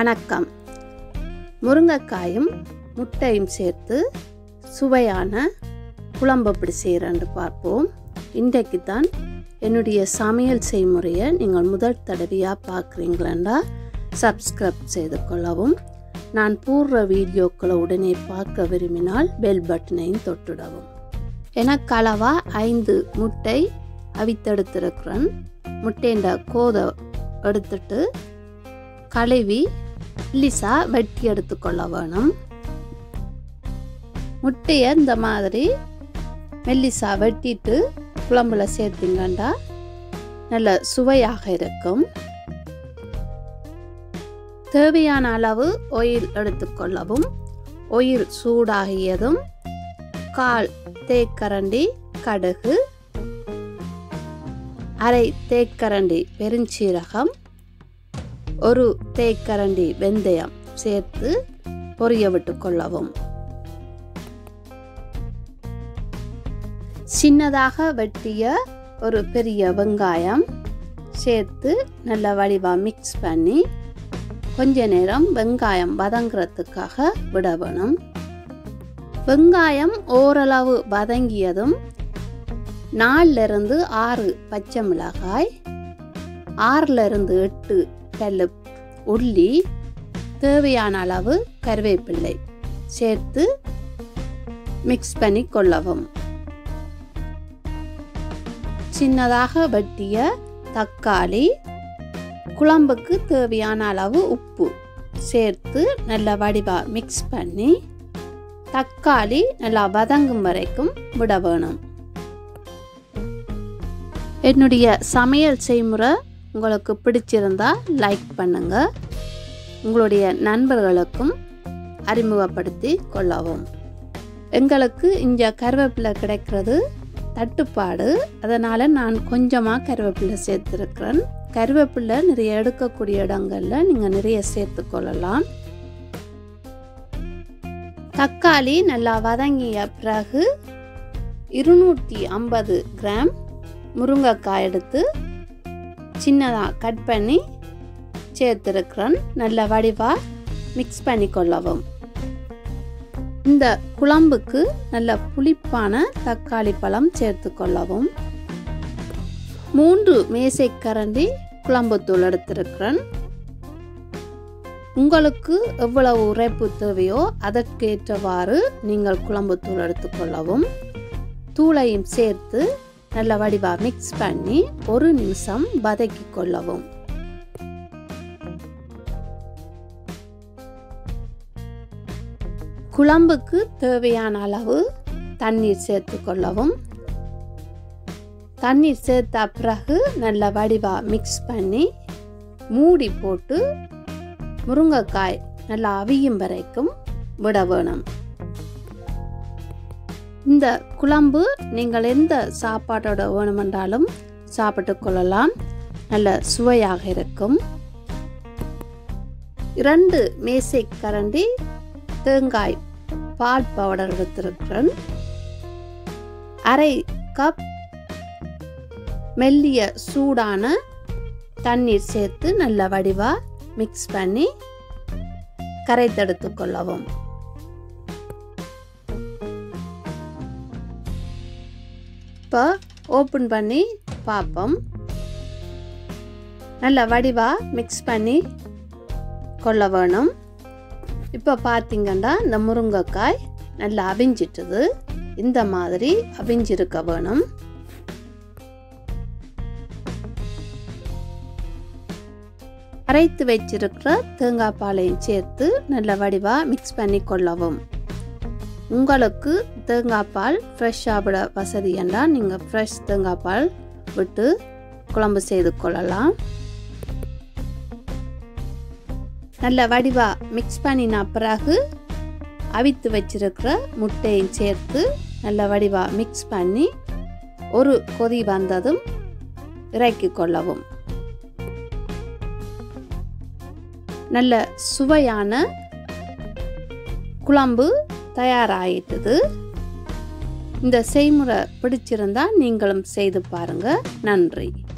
வணக்கம் முருங்கைக்காயும் முட்டையும் சேர்த்து சுவையான குழம்பு எப்படி செய்கிறேன்னு பார்ப்போம் இன்றைக்கு தான் என்னுடைய சமையல் செய்முறையை நீங்கள் முதல் தடவையாக பார்க்குறீங்களா சப்ஸ்கிரைப் செய்து கொள்ளவும் நான் போடுற வீடியோக்களை உடனே பார்க்க விரும்பினால் பெல் பட்டனையும் தொட்டுடவும் எனக்கு அளவா ஐந்து முட்டை அவித்தெடுத்திருக்கிறேன் முட்டைண்ட கோதை எடுத்துட்டு கழுவி லிசா வெட்டி எடுத்துக்கொள்ள வேணும் முட்டையை இந்த மாதிரி மெல்லிசா வெட்டிட்டு குழம்புல சேர்த்திங்கண்டா நல்ல சுவையாக இருக்கும் தேவையான அளவு ஒயில் எடுத்துக்கொள்ளவும் ஒயில் சூடாகியதும் கால் தேக்கரண்டி கடுகு அரை தேக்கரண்டி பெருஞ்சீரகம் ஒரு தேக்கரண்டி வெந்தயம் சேர்த்து பொரிய விட்டு கொள்ளவும் சின்னதாக வெட்டிய ஒரு பெரிய வெங்காயம் சேர்த்து நல்ல வடிவாக மிக்ஸ் பண்ணி கொஞ்ச நேரம் வெங்காயம் வதங்குறதுக்காக விட வேணும் வெங்காயம் ஓரளவு வதங்கியதும் நாலுல இருந்து ஆறு பச்சை மிளகாய் ஆறுல இருந்து எட்டு கல் உள்ளி தேவையான அளவு கருவேப்பிள்ளை சேர்த்து மிக்ஸ் பண்ணி கொள்ளவும் சின்னதாக வெட்டிய தக்காளி குழம்புக்கு தேவையான அளவு உப்பு சேர்த்து நல்லா வடிவாக மிக்ஸ் பண்ணி தக்காளி நல்லா வதங்கும் வரைக்கும் விட வேணும் என்னுடைய சமையல் செய்முறை உங்களுக்கு பிடிச்சிருந்தா லைக் பண்ணுங்க உங்களுடைய நண்பர்களுக்கும் அறிமுகப்படுத்தி கொள்ளவும் எங்களுக்கு இங்கே கருவேப்பிலை கிடைக்கிறது தட்டுப்பாடு அதனால் நான் கொஞ்சமாக கருவேப்பிலை சேர்த்துருக்கிறேன் கருவேப்பிலை நிறைய எடுக்கக்கூடிய இடங்களில் நீங்கள் நிறைய சேர்த்து கொள்ளலாம் தக்காளி நல்லா வதங்கிய பிறகு இருநூற்றி ஐம்பது கிராம் முருங்கைக்காய் எடுத்து சின்னதாக கட் பண்ணி சேர்த்துருக்கிறேன் நல்ல வடிவாக மிக்ஸ் பண்ணி கொள்ளவும் இந்த குழம்புக்கு நல்ல புளிப்பான தக்காளி பழம் சேர்த்து கொள்ளவும் மூன்று மேசைக்கரண்டி குழம்புத்தூள் எடுத்திருக்கிறேன் உங்களுக்கு எவ்வளவு உரைப்பு தேவையோ அதற்கேற்றவாறு நீங்கள் குழம்புத்தூள் எடுத்துக்கொள்ளவும் தூளையும் சேர்த்து நல்ல வடிவாக மிக்ஸ் பண்ணி ஒரு நிமிஷம் வதக்கி கொள்ளவும் குழம்புக்கு தேவையான அளவு தண்ணீர் சேர்த்து கொள்ளவும் தண்ணீர் சேர்த்த பிறகு நல்ல வடிவாக மிக்ஸ் பண்ணி மூடி போட்டு முருங்கைக்காய் நல்லா அவியும் வரைக்கும் விட வேணும் இந்த குழம்பு நீங்கள் எந்த சாப்பாட்டோட வேணுமென்றாலும் சாப்பிட்டு கொள்ளலாம் நல்ல சுவையாக இருக்கும் இரண்டு மேசை கரண்டி தேங்காய் பால் பவுடர் எடுத்திருக்கிறேன் அரை கப் மெல்லிய சூடான தண்ணீர் சேர்த்து நல்ல வடிவாக மிக்ஸ் பண்ணி கரைத்தெடுத்து கொள்ளவும் இப்போ ஓப்பன் பண்ணி பார்ப்போம் நல்ல வடிவாக மிக்ஸ் பண்ணி கொள்ள வேணும் இப்போ பார்த்தீங்கன்னா இந்த முருங்கைக்காய் நல்லா அவிஞ்சிட்டுது இந்த மாதிரி அவிஞ்சிருக்க வேணும் அரைத்து வச்சிருக்கிற தேங்காய் பாலையும் சேர்த்து நல்ல வடிவாக மிக்ஸ் பண்ணி கொள்ளவும் உங்களுக்கு தேங்காய் பால் ஃப்ரெஷ் சாப்பிட வசதி என்றால் நீங்கள் ஃப்ரெஷ் தேங்காய் பால் விட்டு குழம்பு செய்து கொள்ளலாம் நல்ல வடிவாக மிக்ஸ் பண்ணின பிறகு அவித்து வச்சிருக்கிற முட்டையும் சேர்த்து நல்ல வடிவாக மிக்ஸ் பண்ணி ஒரு கொதி வந்ததும் இறக்கி கொள்ளவும் நல்ல சுவையான குழம்பு தயாராகிட்டது இந்த செய்முறை பிடிச்சிருந்தா நீங்களும் செய்து பாருங்க நன்றி